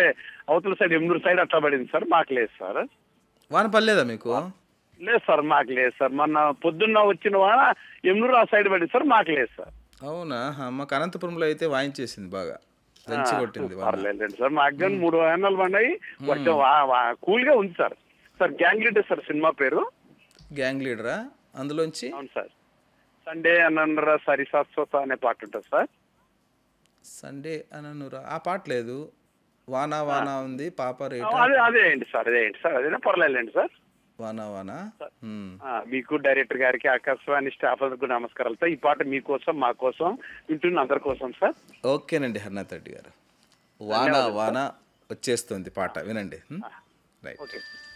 అవతల side ఎమ్నూరు side అట్లా పడింది సార్ మాకు లేదు సార్ వాన పర్లేదా మీకు లేదు సార్ మాకు లేదు సార్ మొన్న పొద్దున్న వచ్చిన వాన ఎమ్నూరు ఆ సైడ్ పడింది సార్ మాకు లేదు సార్ అవునా హా, మాకు అనంతపురంలో అయితే వాయించేసింది బాగా దంచి కొట్టింది వాన పర్లేదు సార్ మా అగ్గన్ మూడు వాహనాలు పడినాయి వర్షం కూల్ గా ఉంది sir sir gang leader sir సినిమా పేరు గ్యాంగ్ లీడరా అందులోంచి అవును సార్ సండే అనండ్ర సరి శాశ్వత అనే పాట ఉంటుంది సార్ సండే అననురా ఆ పాట లేదు వానా వానా ఉంది పాప రేట అదే అదే ఏంటి సార్ అదే ఏంటి సార్ అదేనా పర్లేదులేండి సార్ వానా వానా ఉమ్. ఆ, మీకు డైరెక్టర్ గారికి ఆకాశవాణి స్టాఫ్ అందరికీ నమస్కారాలతో ఈ పాట మీకోసం మా కోసం వింటున్న అందరి కోసం సార్ ఓకేనండి హర్నాథ్ రెడ్డి గారు వాన వాన వచ్చేస్తుంది పాట వినండి ఉమ్? Right okay